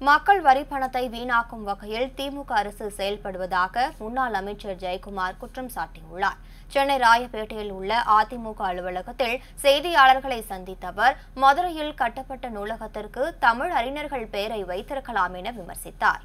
மக்கள் வரி பணத்தை வீணாக்கும் வகையில் திமுக அரசு செயல்படுவதாக முன்னாள் அமைச்சர் ஜெயக்குமார் குற்றம் சாட்டியுள்ளார் சென்னை ராயப்பேட்டையில் உள்ள அதிமுக அலுவலகத்தில் செய்தியாளர்களை சந்தித்த அவர் மதுரையில் கட்டப்பட்ட நூலகத்திற்கு தமிழ் அறிஞர்கள் பெயரை வைத்திருக்கலாம் என விமர்சித்தார்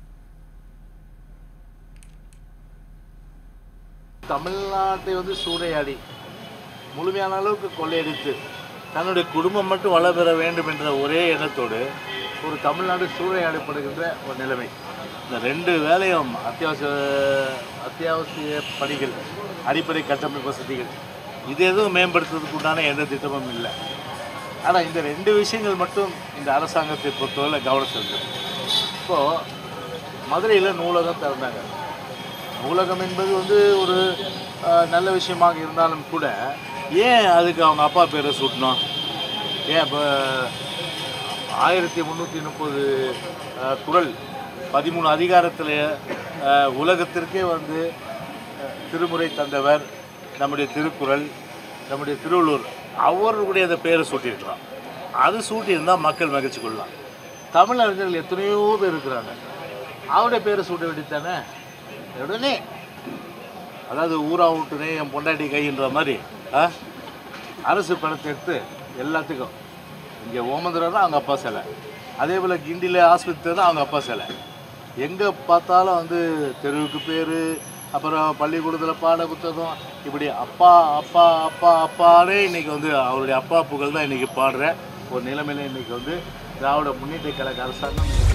தமிழ்நாட்டை வந்து சூறையாடி முழுமையான அளவுக்கு கொள்ளையடித்து தன்னுடைய குடும்பம் மட்டும் வளம் பெற வேண்டும் என்ற ஒரே எண்ணத்தோடு ஒரு தமிழ்நாடு சூறையாடப்படுகின்ற ஒரு நிலைமை இந்த ரெண்டு வேலையும் அத்தியாவசிய அத்தியாவசிய பணிகள் அடிப்படை கட்டமைப்பு வசதிகள் இது எதுவும் மேம்படுத்துறதுக்கு உண்டான எந்த திட்டமும் இல்லை ஆனால் இந்த ரெண்டு விஷயங்கள் மட்டும் இந்த அரசாங்கத்தை பொறுத்தவரை கவனம் செலுத்துது இப்போது மதுரையில் நூலகம் திறந்தாங்க நூலகம் என்பது வந்து ஒரு அஹ், நல்ல விஷயமாக இருந்தாலும் கூட ஏன் அதுக்கு அவங்க அப்பா பேரை சூட்டணும் ஏன் இப்போ ஆயிரத்தி முந்நூற்றி முப்பது குரல் பதிமூணு அதிகாரத்தில் உலகத்திற்கே வந்து அஹ், திருமுறை தந்தவர் நம்முடைய திருக்குறள் நம்முடைய திருவள்ளூர் அவர்களுடைய அந்த பேரை சூட்டியிருக்கலாம் அது சூட்டியிருந்தால் மக்கள் மகிழ்ச்சி கொள்ளலாம் தமிழ் அறிஞர்கள் எத்தனையோ பேர் இருக்கிறாங்க அவருடைய பேரை சூட்ட வேண்டியதானே உடனே அதாவது ஊரா விட்டுனே என் பொண்டாட்டி கைன்ற மாதிரி ஆ? அரசு பணத்தை எடுத்து எல்லாத்துக்கும் இங்கே ஓமந்துரா அவங்க அப்பா சிலை அதே போல் கிண்டியில் ஆஸ்பத்திரி தான் அவங்க அப்பா சிலை எங்கே பார்த்தாலும் வந்து தெருவுக்கு பேர் அப்புறம் பள்ளிக்கூடத்தில் பாட புத்தகம் இப்படி அப்பா அப்பா அப்பா அப்பானே இன்னைக்கு வந்து அவருடைய அப்பா புகழ் தான் இன்றைக்கி பாடுற ஒரு நிலைமையில இன்றைக்கி வந்து திராவிட முன்னேற்ற கழக அரசாங்கம்